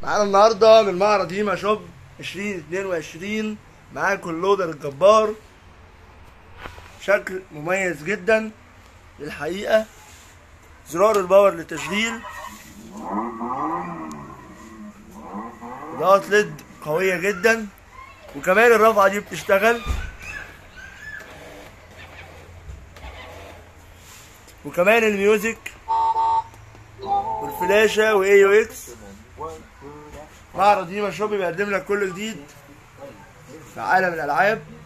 معانا النهارده من معرض هيما شوب 2022 معاكم اللودر الجبار شكل مميز جدا للحقيقة زرار الباور للتشغيل اضاءة ليد قوية جدا وكمان الرافعة دي بتشتغل وكمان الميوزك والفلاشة واي يو اكس معرض هيما شوب بيقدم لك كل جديد في عالم الالعاب